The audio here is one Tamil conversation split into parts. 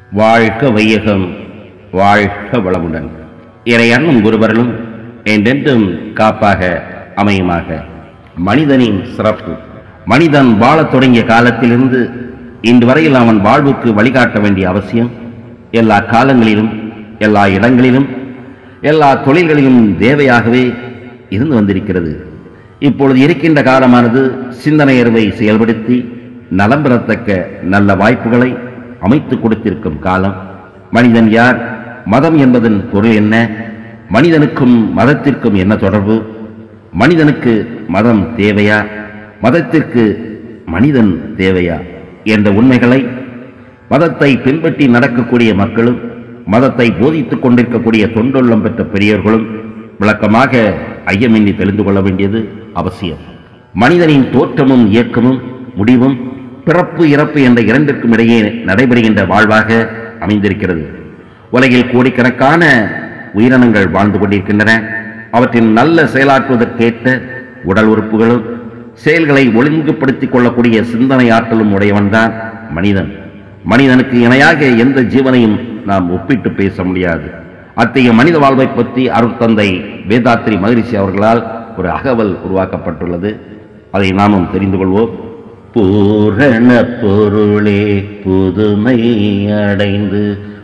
வாழ்க வையகம் வாழ்க வளமுடன் இறையண்ணும் குருவர்களும் என்றென்றும் காப்பாக அமையுமாக மனிதனின் சிறப்பு மனிதன் வாழத் தொடங்கிய காலத்திலிருந்து இன்று வரையில் அவன் வாழ்வுக்கு வழிகாட்ட வேண்டிய அவசியம் எல்லா காலங்களிலும் எல்லா இடங்களிலும் எல்லா தொழில்களிலும் தேவையாகவே இருந்து வந்திருக்கிறது இப்பொழுது இருக்கின்ற காலமானது சிந்தனையர்வை செயல்படுத்தி நலம் பெறத்தக்க நல்ல வாய்ப்புகளை அமைத்து கொடுத்திருக்கும் காலம் மனிதன் யார் மதம் என்பதன் பொருள் என்ன மனிதனுக்கும் மதத்திற்கும் என்ன தொடர்பு மனிதனுக்கு மதம் தேவையா மதத்திற்கு மனிதன் தேவையா என்ற உண்மைகளை மதத்தை பின்பற்றி நடக்கக்கூடிய மக்களும் மதத்தை போதித்துக் கொண்டிருக்கக்கூடிய தொண்டுள்ளம் பெற்ற பெரியவர்களும் விளக்கமாக ஐயமின்றி தெரிந்து கொள்ள வேண்டியது அவசியம் மனிதனின் தோற்றமும் இயக்கமும் முடிவும் பிறப்பு இறப்பு என்ற இரண்டிற்கும் இடையே நடைபெறுகின்ற வாழ்வாக அமைந்திருக்கிறது உலகில் கோடிக்கணக்கான உயிரினங்கள் வாழ்ந்து கொண்டிருக்கின்றன அவற்றின் நல்ல செயலாற்றுவதற்கேற்ற உடல் உறுப்புகளும் செயல்களை ஒழுங்குபடுத்திக் கொள்ளக்கூடிய சிந்தனை ஆற்றலும் உடையவன்தான் மனிதன் மனிதனுக்கு இணையாக எந்த ஜீவனையும் நாம் ஒப்பிட்டு பேச முடியாது அத்தகைய மனித வாழ்வை பற்றி அருட்தந்தை வேதாத்ரி மகரிஷி அவர்களால் ஒரு அகவல் உருவாக்கப்பட்டுள்ளது அதை நாமும் தெரிந்து கொள்வோம் பூரண பொருளே புதுமை அடைந்து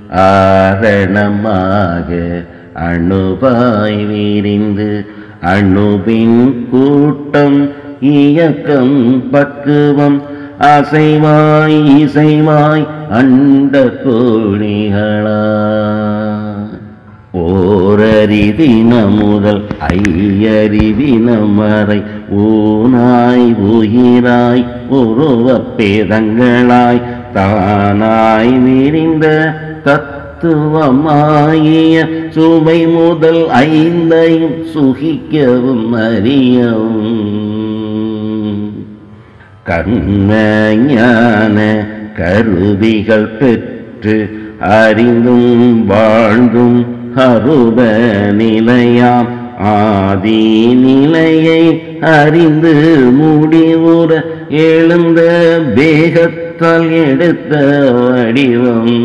ஆரணமாக அணுவாய் விரிந்து அணுவின் கூட்டம் இயக்கம் பக்குவம் அசைவாய் இசைவாய் அண்ட கோழிகளா ஓரறிவின முதல் ஐயறிவினம் வரை ஊனாய் உயிராய் உருவப் பேதங்களாய் தானாய் விரிந்த தத்துவமாகிய சுவை முதல் ஐந்தையும் சுகிக்கவும் அறியவும் கர்ம ஞான கருவிகள் பெற்று அறிந்தும் வாழ்ந்தும் அருப நிலையாம் ஆதி நிலையை அறிந்து முடிவுற எழுந்த வேகத்தால் எடுத்த வடிவம்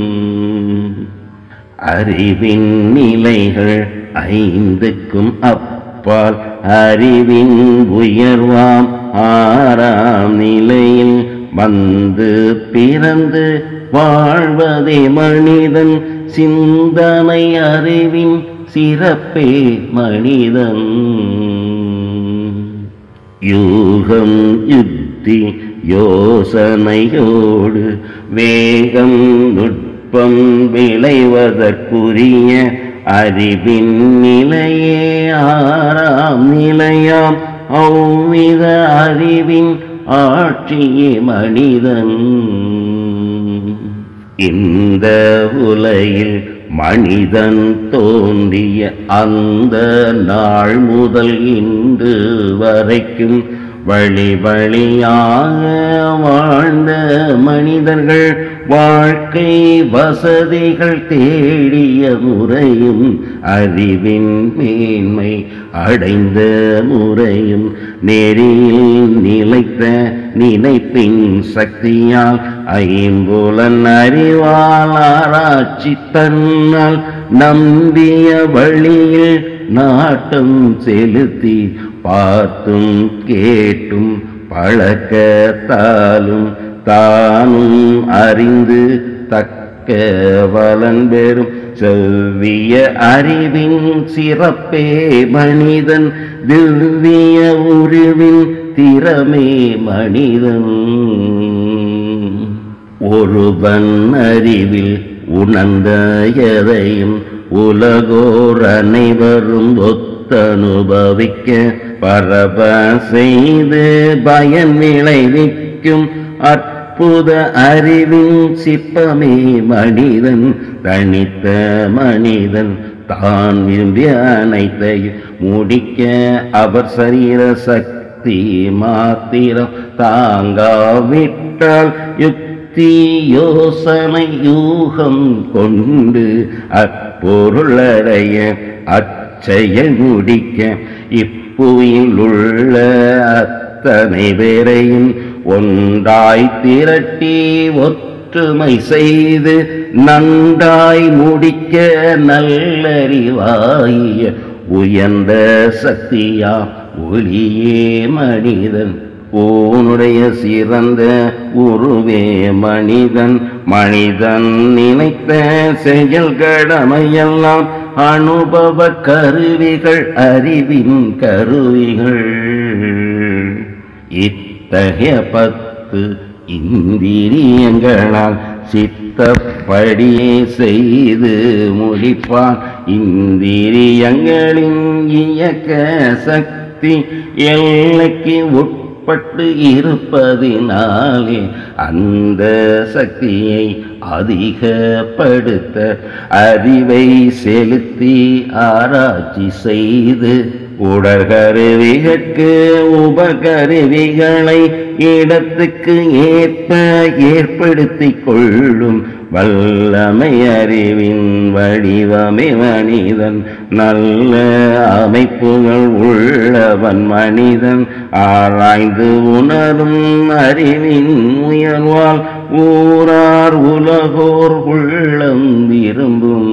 அறிவின் நிலைகள் ஐந்துக்கும் அப்பால் அறிவின் உயர்வாம் ஆறாம் நிலையில் வந்து பிறந்து வாழ்வதே மனிதன் சிந்தனை அறிவின் சிறப்பே மனிதன் யூகம் யுத்தி யோசனையோடு வேகம் நுட்பம் விளைவதற்குரிய அறிவின் நிலையே ஆறாம் நிலையாம் அவ்வித அறிவின் ஆட்சியே மனிதன் இந்த உலகில் மனிதன் தோன்றிய அந்த நாள் முதல் இன்று வரைக்கும் வழி வழியாக வாழ்ந்த மனிதர்கள் வாழ்க்கை வசதிகள் தேடிய முறையும் அறிவின் மேன்மை அடைந்த முறையும் நெறியில் நிலைத்த நினைப்பின் சக்தியால் ஐம்புலன் அறிவால் ஆராய்ச்சி தன்னால் நம்பிய வழியில் நாட்டம் செலுத்தி பார்த்தும் கேட்டும் பழக்கத்தாலும் தானும் அறிந்து தக்க வலன் பெறும் செவ்விய அறிவின் சிறப்பே மனிதன் திவ்விய உருவின் திறமே மனிதன் ஒருவன் அறிவில் உணர்ந்த எதையும் உலகோர் அனைவரும் ஒத்தனுபவிக்க பரவ செய்து பயன் விளைவிக்கும் அற்புத அறிவின் சிப்பமே மனிதன் தனித்த மனிதன் தான் விரும்பிய அனைத்தையும் முடிக்க அவர் சரீர சக்தி மாத்திரம் தாங்காவிட்டால் யுக்தி யோசனை யூகம் கொண்டு அப்பொருளடைய அச்செயல் முடிக்க இப்புவியில் உள்ள அத்தனை பேரையும் ஒன்றாய் திரட்டி ஒத்த ஒற்றுமை செய்து நன்றாய் முடிக்க நல்லறிவாய உயர்ந்த சக்தியா ஒளியே மனிதன் ஊனுடைய சிறந்த உருவே மனிதன் மனிதன் நினைத்த செயல் கடமையெல்லாம் அனுபவ கருவிகள் அறிவின் கருவிகள் இத்தகைய பத்து இந்திரியங்களால் சித்தப்படியே செய்து முடிப்பான் இந்திரியங்களின் இயக்க சக்தி எல்லைக்கு உட்பட்டு இருப்பதினாலே அந்த சக்தியை அதிகப்படுத்த அறிவை செலுத்தி ஆராய்ச்சி செய்து உடற்கருவிகற்கு உபகருவிகளை இடத்துக்கு ஏற்ப ஏற்படுத்திக் கொள்ளும் வல்லமை அறிவின் வடிவமே மனிதன் நல்ல அமைப்புகள் உள்ளவன் மனிதன் ஆராய்ந்து உணரும் அறிவின் உயர்வால் ஊரார் உலகோர் உள்ளம் விரும்பும்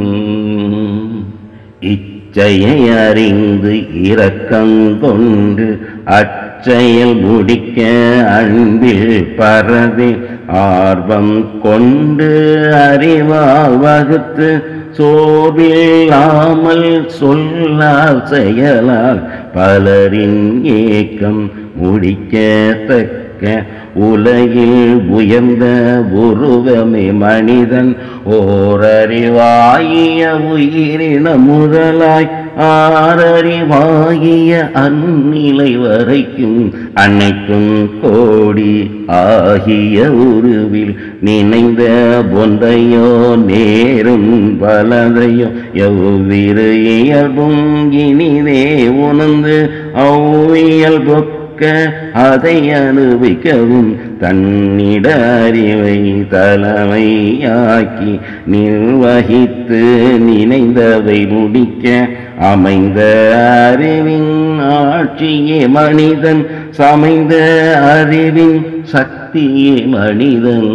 இச்சையை அறிந்து இரக்கம் கொண்டு அச்செயல் முடிக்க அன்பில் பரவி ஆர்வம் கொண்டு அறிவால் வகுத்து சோர்வில்லாமல் சொல்லால் செயலால் பலரின் ஏக்கம் முடிக்கத்தக்க உலகில் உயர்ந்த உருவமே மனிதன் ஓரறிவாகிய உயிரின முதலாய் ஆறறிவாகிய அந்நிலை வரைக்கும் அனைத்தும் கோடி ஆகிய உருவில் நினைந்த ஒன்றையோ நேரும் பலதையோ எவ்விரு இயல்பும் இனிதே உணர்ந்து அவ்வியல்பு அதை அனுபவிக்கவும் தன்னிட அறிவை தலைமையாக்கி நிர்வகித்து நினைந்தவை முடிக்க அமைந்த அறிவின் ஆட்சியே மனிதன் சமைந்த அறிவின் சக்தியே மனிதன்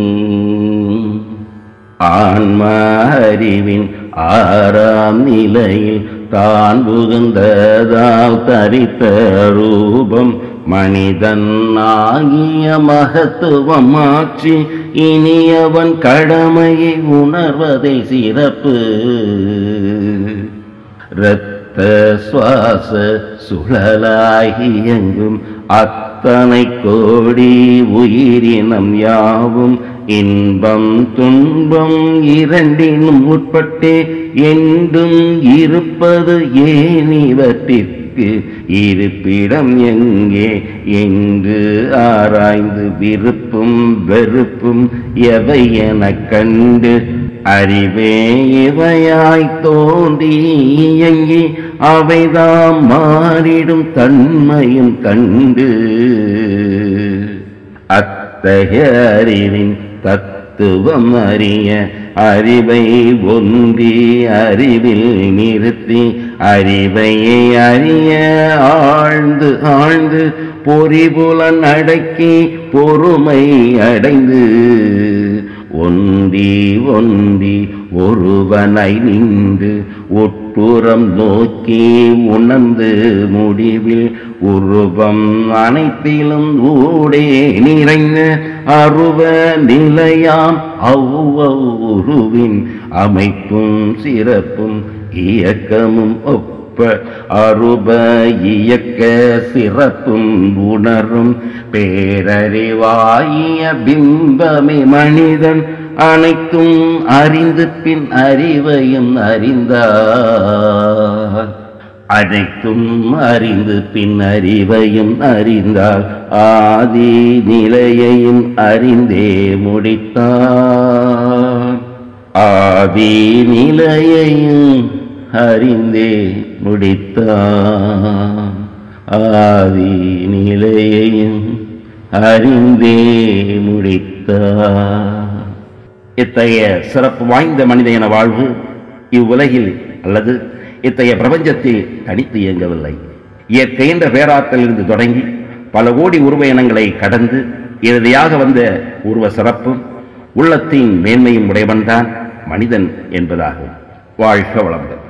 ஆன்ம அறிவின் ஆறாம் நிலையில் தான் புகுந்ததால் தரித்த ரூபம் மனிதன் ஆகிய மகத்துவம் ஆட்சி இனி அவன் கடமையை உணர்வதை சிறப்பு இரத்த சுவாச சுழலாகி எங்கும் அத்தனை கோடி உயிரினம் யாவும் இன்பம் துன்பம் இரண்டினும் உட்பட்டே என்றும் இருப்பது ஏன் இவற்றிற்கு இருப்பிடம் எங்கே எங்கு ஆராய்ந்து விருப்பும் வெறுப்பும் எவை எனக் கண்டு அறிவே இவையாய் தோன்றி இயங்கி அவைதாம் மாறிடும் தன்மையும் கண்டு அத்தகைய அறிவின் தத்துவம் அறிய அறிவை ஒன்றி அறிவில் நிறுத்தி அறிவை அறிய ஆழ்ந்து ஆழ்ந்து பொறிபுலன் அடக்கி பொறுமை அடைந்து ஒன்றி ஒன்றி ஒருவனை நின்று உட்புறம் நோக்கி உணர்ந்து முடிவில் உருவம் அனைத்திலும் ஊடே நிறைந்த அருவ நிலையாம் அவ்வுருவின் அமைப்பும் சிறப்பும் இயக்கமும் ஒப்ப அருப இயக்க சிறப்பும் உணரும் பேரறிவாய பிம்பமே மனிதன் அனைத்தும் அறிந்து பின் அறிவையும் அறிந்தார் அனைத்தும் அறிந்து பின் அறிவையும் அறிந்தால் ஆதி நிலையையும் அறிந்தே முடித்தார் ஆதி நிலையையும் அறிந்தே முடித்தான் ஆதி நிலையையும் அறிந்தே முடித்தான் இத்தகைய சிறப்பு வாய்ந்த மனித என வாழ்வு இவ்வுலகில் அல்லது இத்தகைய பிரபஞ்சத்தில் தனித்து இயங்கவில்லை இயற்கை என்ற பேராற்றலிருந்து தொடங்கி பல கோடி உருவ இனங்களை கடந்து இறுதியாக வந்த உருவ சிறப்பும் உள்ளத்தின் மேன்மையும் உடையவன்தான் மனிதன் என்பதாகும் வாழ்க வளமுடன்